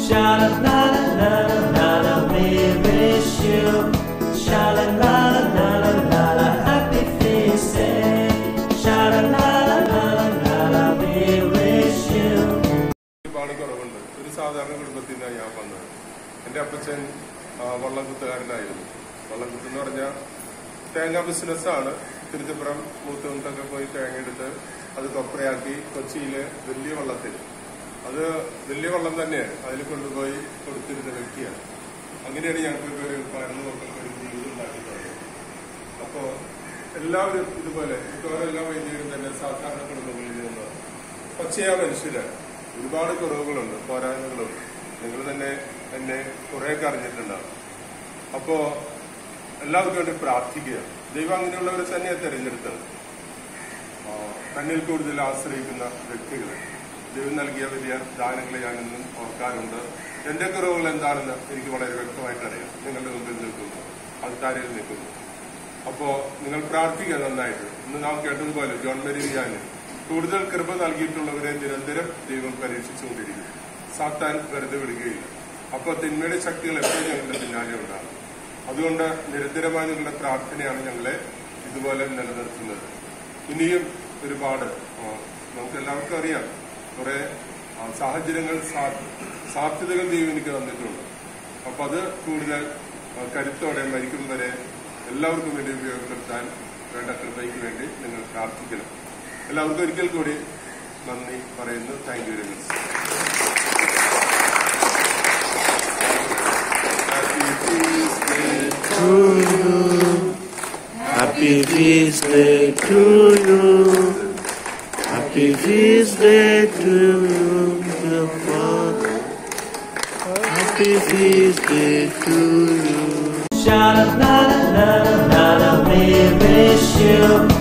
Sha la la la la la la, we wish you. Sha la la la la la la, happy feast day. Sha la la la la la la, we wish you. ഒരുപാട് കുറവുണ്ട് ഒരു സാധാരണ കുടുംബത്തിൽ നിന്നാണ് ഞാൻ വന്നത് എൻ്റെ അപ്പച്ചൻ ആ, വള്ളംകുത്തുകാരനായിരുന്നു വള്ളംകുത്ത് എന്ന് പറഞ്ഞാൽ തേങ്ങ ബിസിനസ്സാണ് തിരുത്തിപ്പുറം മൂത്തുകൊണ്ടൊക്കെ പോയി തേങ്ങ എടുത്ത് അത് കൊപ്രയാക്കി കൊച്ചിയിലെ വലിയ വള്ളത്തിൽ അത് വലിയ വള്ളം തന്നെയാണ് അതിൽ കൊണ്ടുപോയി കൊടുത്തിരുന്ന വ്യക്തിയാണ് അങ്ങനെയാണ് ഞങ്ങൾക്ക് ഒരു പരന്നു നോക്കുന്ന ഒരു ജീവിതം ഉണ്ടാക്കി തുടങ്ങിയത് അപ്പോ എല്ലാവരും ഇതുപോലെ മിക്കവാറും എല്ലാ വൈദ്യരും തന്നെ സാധാരണ കുടുംബങ്ങളിൽ നിന്ന് പച്ചയാ മനുഷ്യരാണ് ഒരുപാട് കുറവുകളുണ്ട് പോരായ്മകളുണ്ട് നിങ്ങൾ തന്നെ എന്നെ കുറേയൊക്കെ അറിഞ്ഞിട്ടുണ്ടാവും അപ്പോ എല്ലാവർക്കും വേണ്ടി പ്രാർത്ഥിക്കുക ദൈവം അങ്ങനെയുള്ളവരെ തന്നെയാണ് തിരഞ്ഞെടുത്തത് ആ, തന്നിൽ കൂടുതൽ ആശ്രയിക്കുന്ന വ്യക്തികൾ ദൈവം നൽകിയ വലിയ ദാനങ്ങളെ ഞാൻ ഇന്നും ഓർക്കാറുണ്ട് എന്റെ കുറവുകൾ എന്താണെന്ന് എനിക്ക് വളരെ വ്യക്തമായിട്ട് അറിയാം നിങ്ങളുടെ മുമ്പിൽ നിൽക്കുന്നു ആൾക്കാരിൽ നിൽക്കുന്നു അപ്പോ നിങ്ങൾ പ്രാർത്ഥിക്കുക നന്നായിട്ട് ഇന്ന് നാം കേട്ടതുപോലെ ജോൺ മെരി വിയാന് കൂടുതൽ കൃപ നൽകിയിട്ടുള്ളവരെ നിരന്തരം ദൈവം പരീക്ഷിച്ചുകൊണ്ടിരിക്കും സാത്താൻ വെറുതെ വിടുകയില്ല അപ്പൊ തിന്മയുടെ ശക്തികൾ എപ്പോഴും ഞങ്ങളുടെ പിന്നാലെ ഉണ്ടാകും അതുകൊണ്ട് നിരന്തരമായ നിങ്ങളുടെ പ്രാർത്ഥനയാണ് ഞങ്ങളെ ഇതുപോലെ നിലനിർത്തുന്നത് ഇനിയും ഒരുപാട് ആ, നമുക്ക് എല്ലാവർക്കും അറിയാം കുറെ ആ, സാഹചര്യങ്ങൾ സാ- സാധ്യതകൾ ദൈവം എനിക്ക് തന്നിട്ടുണ്ട് അപ്പൊ അത് കൂടുതൽ ആ, കരുത്തോടെ മരിക്കും വരെ എല്ലാവർക്കും വേണ്ടി ഉപയോഗപ്പെടുത്താൻ വേണ്ട കൃപയ്ക്ക് വേണ്ടി നിങ്ങൾ പ്രാർത്ഥിക്കണം എല്ലാവർക്കും ഒരിക്കൽ കൂടി നന്ദി പറയുന്നു thank you very much Happy feast day to you. Happy feast day to you, dear Father. Happy feast day to you. Sha la la la la la, we wish you.